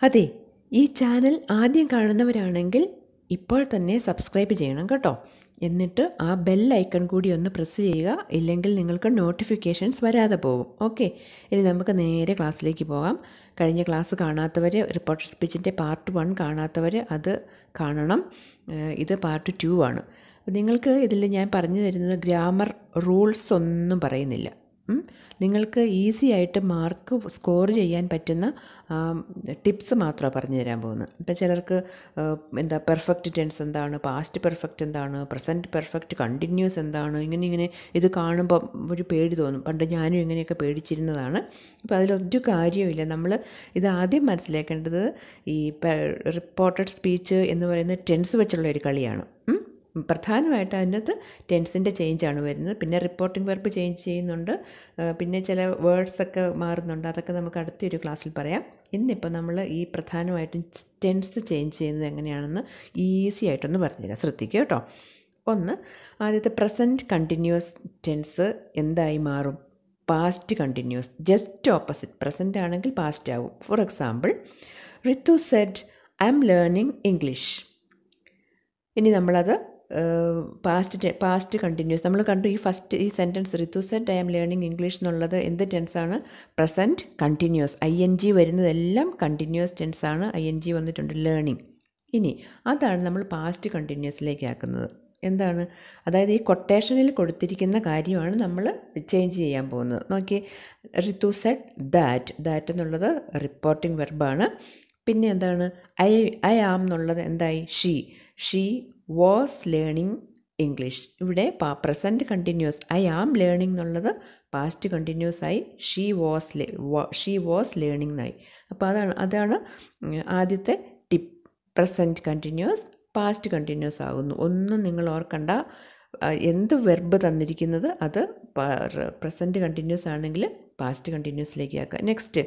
അതെ ഈ ചാനൽ ആദ്യം കാണുന്നവരാണെങ്കിൽ ഇപ്പോൾ തന്നെ സബ്സ്ക്രൈബ് ചെയ്യണം കേട്ടോ എന്നിട്ട് ആ ബെൽ ഐക്കൺ കൂടി ഒന്ന് പ്രസ് ചെയ്യുക ഇല്ലെങ്കിൽ നിങ്ങൾക്ക് നോട്ടിഫിക്കേഷൻസ് വരാതെ പോകും ഓക്കെ ഇനി നമുക്ക് നേരെ ക്ലാസ്സിലേക്ക് പോകാം കഴിഞ്ഞ ക്ലാസ് കാണാത്തവർ റിപ്പോർട്ടർ സ്പീച്ചിൻ്റെ പാർട്ട് വൺ കാണാത്തവർ അത് കാണണം ഏഹ് ഇത് പാർട്ട് ടു ആണ് നിങ്ങൾക്ക് ഇതിൽ ഞാൻ പറഞ്ഞു തരുന്നത് ഗ്രാമർ റൂൾസ് ഒന്നും പറയുന്നില്ല ഉം. നിങ്ങൾക്ക് ഈസി ആയിട്ട് മാർക്ക് സ്കോർ ചെയ്യാൻ പറ്റുന്ന ടിപ്സ് മാത്രമാണ് പറഞ്ഞു തരാൻ പോകുന്നത് ഇപ്പം ചിലർക്ക് ആ, എന്താ പെർഫെക്റ്റ് ടെൻസ് എന്താണ് പാസ്റ്റ് പെർഫെക്റ്റ് എന്താണ് പ്രസൻറ്റ് പെർഫെക്റ്റ് കണ്ടിന്യൂസ് എന്താണ് ഇങ്ങനെ ഇങ്ങനെ ഇത് കാണുമ്പോൾ ഒരു പേടി തോന്നും പണ്ട് ഞാനും ഇങ്ങനെയൊക്കെ പേടിച്ചിരുന്നതാണ് അപ്പോൾ അതിലൊരു കാര്യമില്ല നമ്മൾ ഇത് ആദ്യം മനസ്സിലാക്കേണ്ടത് ഈ റിപ്പോർട്ടഡ് സ്പീച്ച് എന്ന് പറയുന്ന ടെൻസ് വെച്ചുള്ള ഒരു കളിയാണ് ഉം. പ്രധാനമായിട്ട് അതിനകത്ത് ടെൻസിൻ്റെ ചേഞ്ചാണ് വരുന്നത് പിന്നെ റിപ്പോർട്ടിംഗ് വെർബ് ചേഞ്ച് ചെയ്യുന്നുണ്ട് ആ, പിന്നെ ചില വേർഡ്സൊക്കെ മാറുന്നുണ്ട് അതൊക്കെ നമുക്ക് അടുത്തൊരു ക്ലാസ്സിൽ പറയാം ഇന്നിപ്പോൾ നമ്മൾ ഈ പ്രധാനമായിട്ടും ടെൻസ് ചേഞ്ച് ചെയ്യുന്നത് എങ്ങനെയാണെന്ന് ഈസി ആയിട്ടൊന്ന് പറഞ്ഞുതരാം ശ്രദ്ധിക്കുക കേട്ടോ ഒന്ന് ആദ്യത്തെ പ്രസൻറ്റ് കണ്ടിന്യൂസ് ടെൻസ് എന്തായി മാറും past continuous just opposite present ആണെങ്കിൽ പാസ്റ്റ് ആവും for example Ritu said I am learning English ഇനി നമ്മളത് പാസ്റ്റ് പാസ്റ്റ് കണ്ടിന്യൂസ് നമ്മൾ കണ്ടു ഈ ഫസ്റ്റ് ഈ sentence Ritu said I am learning English എന്നുള്ളത് എന്ത് ടെൻസാണ് present continuous I N G വരുന്നതെല്ലാം കണ്ടിന്യൂസ് ടെൻസാണ് ഐ എൻ ജി വന്നിട്ടുണ്ട് ലേണിംഗ് ഇനി അതാണ് നമ്മൾ പാസ്റ്റ് കണ്ടിന്യൂസിലേക്ക് ആക്കുന്നത് എന്താണ് അതായത് ഈ കൊട്ടേഷനിൽ കൊടുത്തിരിക്കുന്ന കാര്യമാണ് നമ്മൾ ചേഞ്ച് ചെയ്യാൻ പോകുന്നത് നോക്കി റിത്തു സെറ്റ് ദാറ്റ് ദാറ്റ് എന്നുള്ളത് റിപ്പോർട്ടിംഗ് വെർബാണ് പിന്നെ എന്താണ് ഐ ഐ ആം എന്നുള്ളത് എന്തായി she she was learning English ഇവിടെ present continuous I am learning എന്നുള്ളത് പാസ്റ്റ് കണ്ടിന്യൂസ് ആയി she was she was learning എന്നായി അപ്പോൾ അതാണ് അതാണ് ഉം, ആദ്യത്തെ tip present continuous past continuous ആകുന്നു ഒന്നും നിങ്ങൾ ഓർക്കണ്ട ആ, എന്ത് വെർബ് തന്നിരിക്കുന്നത് അത് പ്രസൻറ്റ് കണ്ടിന്യൂസ് ആണെങ്കിൽ പാസ്റ്റ് കണ്ടിന്യൂസിലേക്ക് ആക്കുക നെക്സ്റ്റ്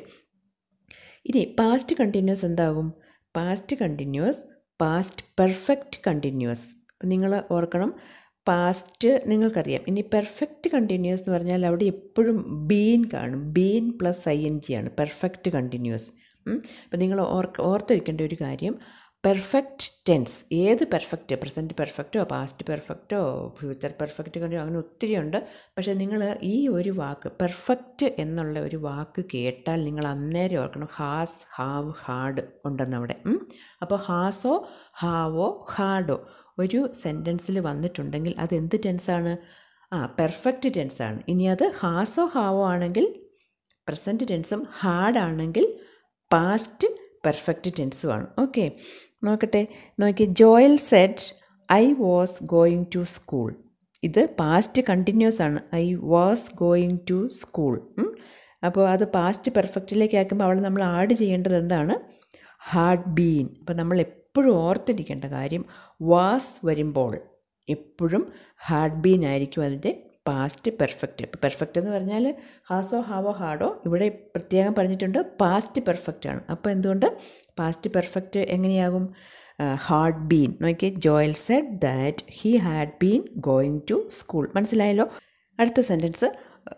ഇനി പാസ്റ്റ് കണ്ടിന്യൂസ് എന്താകും past continuous past perfect continuous അപ്പം നിങ്ങൾ ഓർക്കണം പാസ്റ്റ് നിങ്ങൾക്കറിയാം ഇനി പെർഫെക്റ്റ് കണ്ടിന്യൂസ് എന്ന് പറഞ്ഞാൽ അവിടെ എപ്പോഴും ബീൻ കാണും been plus I N G ആണ് പെർഫെക്റ്റ് കണ്ടിന്യൂസ് അപ്പം നിങ്ങൾ ഓർക്ക് ഓർത്തിരിക്കേണ്ട ഒരു കാര്യം പെർഫെക്റ്റ് ടെൻസ് ഏത് പെർഫെക്റ്റ് പ്രസൻറ്റ് പെർഫെക്റ്റോ പാസ്റ്റ് പെർഫെക്റ്റോ ഫ്യൂച്ചർ പെർഫെക്റ്റ് കണ്ടോ അങ്ങനെ ഒത്തിരി ഉണ്ട് പക്ഷേ നിങ്ങൾ ഈ ഒരു വാക്ക് പെർഫെക്റ്റ് എന്നുള്ള ഒരു വാക്ക് കേട്ടാൽ നിങ്ങൾ അന്നേരം ഓർക്കണം ഹാസ് ഹാവ് ഹാഡ് ഉണ്ടെന്ന് അവിടെ ഉം. അപ്പോൾ ഹാസോ ഹാവോ ഹാഡോ ഒരു സെൻറ്റൻസിൽ വന്നിട്ടുണ്ടെങ്കിൽ അത് എന്ത് ടെൻസാണ് ആ പെർഫെക്റ്റ് ടെൻസാണ് ഇനി അത് ഹാസോ ഹാവോ ആണെങ്കിൽ പ്രസൻറ്റ് ടെൻസും ഹാർഡാണെങ്കിൽ പാസ്റ്റ് പെർഫെക്റ്റ് ടെൻസുമാണ് ഓക്കെ നോക്കട്ടെ നോക്കി Joel said I was going to school ഇത് പാസ്റ്റ് കണ്ടിന്യൂസ് ആണ് I was going to school അപ്പോൾ അത് പാസ്റ്റ് പെർഫെക്റ്റിലേക്ക് ആക്കുമ്പോൾ അവിടെ നമ്മൾ ആഡ് ചെയ്യേണ്ടത് എന്താണ് ഹാർഡ് ബീൻ അപ്പോൾ നമ്മൾ എപ്പോഴും ഓർത്തിരിക്കേണ്ട കാര്യം വാസ് വരുമ്പോൾ എപ്പോഴും ഹാർഡ് ബീൻ ആയിരിക്കും അതിൻ്റെ പാസ്റ്റ് പെർഫെക്റ്റ് ഇപ്പോൾ പെർഫെക്റ്റ് എന്ന് പറഞ്ഞാൽ ഹാസോ ഹാവോ ഹാഡോ ഇവിടെ പ്രത്യേകം പറഞ്ഞിട്ടുണ്ട് പാസ്റ്റ് പെർഫെക്റ്റ് ആണ് അപ്പോൾ എന്തുകൊണ്ട് പാസ്റ്റ് പെർഫെക്റ്റ് എങ്ങനെയാകും ഹാർഡ് ബീൻ നോക്കിയേ Joel said that he had been going to school മനസ്സിലായല്ലോ അടുത്ത സെൻറ്റൻസ്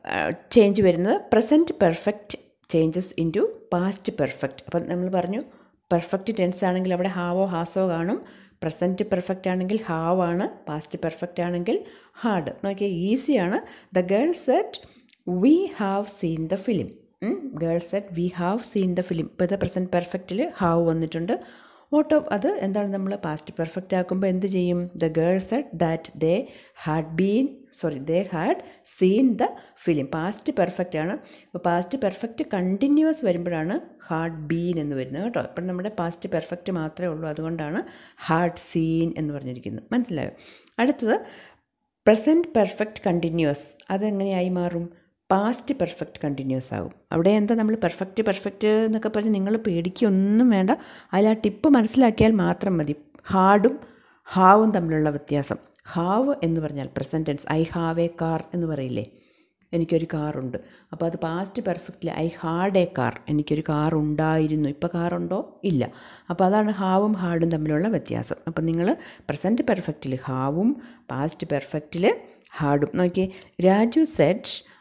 ചേഞ്ച് വരുന്നത് present perfect changes into past perfect അപ്പം നമ്മൾ പറഞ്ഞു പെർഫെക്റ്റ് ടെൻസ് ആണെങ്കിൽ അവിടെ ഹാവോ ഹാസോ കാണും പ്രസൻറ്റ് പെർഫെക്റ്റ് ആണെങ്കിൽ ഹാവ് ആണ് പാസ്റ്റ് പെർഫെക്റ്റ് ആണെങ്കിൽ ഹാർഡ് നോക്കിയാൽ ഈസിയാണ് the girl said we have seen the film girl said we have seen the film ഇപ്പോൾ ഇത് പ്രസൻറ്റ് പെർഫെക്റ്റിൽ ഹാവ് വന്നിട്ടുണ്ട് ഓട്ടോ അത് എന്താണ് നമ്മൾ പാസ്റ്റ് പെർഫെക്റ്റ് ആക്കുമ്പോൾ എന്ത് ചെയ്യും the girl said that they had been sorry they had seen the film past perfect ആണ് അപ്പോൾ പാസ്റ്റ് പെർഫെക്റ്റ് കണ്ടിന്യൂസ് വരുമ്പോഴാണ് ഹാർഡ് ബീൻ എന്ന് വരുന്നത് കേട്ടോ ഇപ്പം നമ്മുടെ പാസ്റ്റ് പെർഫെക്റ്റ് മാത്രമേ ഉള്ളൂ അതുകൊണ്ടാണ് ഹാർഡ് സീൻ എന്ന് പറഞ്ഞിരിക്കുന്നത് മനസ്സിലായോ അടുത്തത് പ്രസൻറ്റ് പെർഫെക്റ്റ് കണ്ടിന്യൂസ് അതെങ്ങനെയായി മാറും പാസ്റ്റ് പെർഫെക്റ്റ് കണ്ടിന്യൂസ് ആകും അവിടെ എന്താ നമ്മൾ പെർഫെക്റ്റ് പെർഫെക്റ്റ് എന്നൊക്കെ പറഞ്ഞ് നിങ്ങൾ പേടിക്കൊന്നും വേണ്ട അതിൽ ആ ടിപ്പ് മനസ്സിലാക്കിയാൽ മാത്രം മതി ഹാർഡും ഹാവും തമ്മിലുള്ള വ്യത്യാസം ഹാവ് എന്ന് പറഞ്ഞാൽ present tense I have a car എന്ന് പറയില്ലേ എനിക്കൊരു കാറുണ്ട് അപ്പോൾ അത് പാസ്റ്റ് പെർഫെക്റ്റ്ലി ഐ ഹാഡ് എ കാർ എനിക്കൊരു കാർ ഉണ്ടായിരുന്നു ഇപ്പോൾ കാറുണ്ടോ ഇല്ല അപ്പോൾ അതാണ് ഹാവും ഹാർഡും തമ്മിലുള്ള വ്യത്യാസം അപ്പോൾ നിങ്ങൾ പ്രസൻറ്റ് പെർഫെക്റ്റിൽ ഹാവും പാസ്റ്റ് പെർഫെക്റ്റിൽ ഹാർഡും നോക്കിയേ Raju said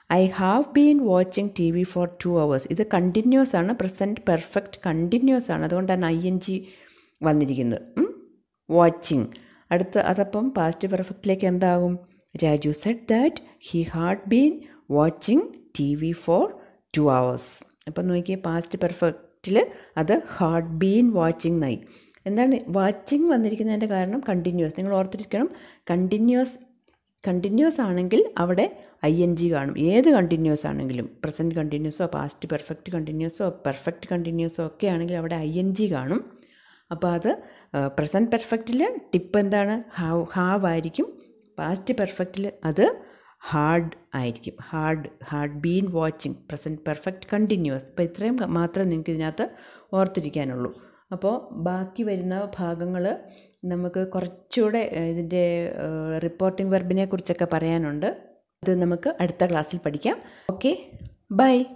I have been watching T V for two hours ഇത് കണ്ടിന്യൂസ് ആണ് പ്രസൻറ്റ് പെർഫെക്റ്റ് കണ്ടിന്യൂസ് ആണ് അതുകൊണ്ടാണ് ഐ എൻ ജി വന്നിരിക്കുന്നത് വാച്ചിങ് അടുത്ത് അതപ്പം പാസ്റ്റ് പെർഫെക്റ്റിലേക്ക് എന്താകും Raju said that he had been watching T V for two hours അപ്പം നോക്കിയേ പാസ്റ്റ് പെർഫെക്റ്റിൽ അത് ഹാഡ് ബീൻ വാച്ചിങ് എന്നായി എന്താണ് വാച്ചിങ് വന്നിരിക്കുന്നതിൻ്റെ കാരണം കണ്ടിന്യൂസ് നിങ്ങൾ ഓർത്തിരിക്കണം കണ്ടിന്യൂസ് കണ്ടിന്യൂസ് ആണെങ്കിൽ അവിടെ ഐ എൻ ജി കാണും ഏത് കണ്ടിന്യൂസ് ആണെങ്കിലും പ്രസൻറ്റ് കണ്ടിന്യൂസോ പാസ്റ്റ് പെർഫെക്റ്റ് കണ്ടിന്യൂസോ പെർഫെക്റ്റ് കണ്ടിന്യൂസോ ഒക്കെ ആണെങ്കിൽ അവിടെ ഐ എൻ ജി കാണും അപ്പോൾ അത് പ്രസൻറ്റ് പെർഫെക്റ്റിൽ ടിപ്പ് എന്താണ് ഹാവ് ഹാവ് ആയിരിക്കും പാസ്റ്റ് പെർഫെക്റ്റിൽ അത് ഹാർഡ് ആയിരിക്കും hard hard been watching present perfect continuous അപ്പോൾ ഇത്രയും മാത്രമേ നിങ്ങൾക്ക് ഇതിനകത്ത് ഓർത്തിരിക്കാനുള്ളൂ അപ്പോൾ ബാക്കി വരുന്ന ഭാഗങ്ങൾ നമുക്ക് കുറച്ചുകൂടെ ഇതിൻ്റെ റിപ്പോർട്ടിംഗ് വെർബിനെ കുറിച്ചൊക്കെ പറയാനുണ്ട് അത് നമുക്ക് അടുത്ത ക്ലാസ്സിൽ പഠിക്കാം ഓക്കെ ബൈ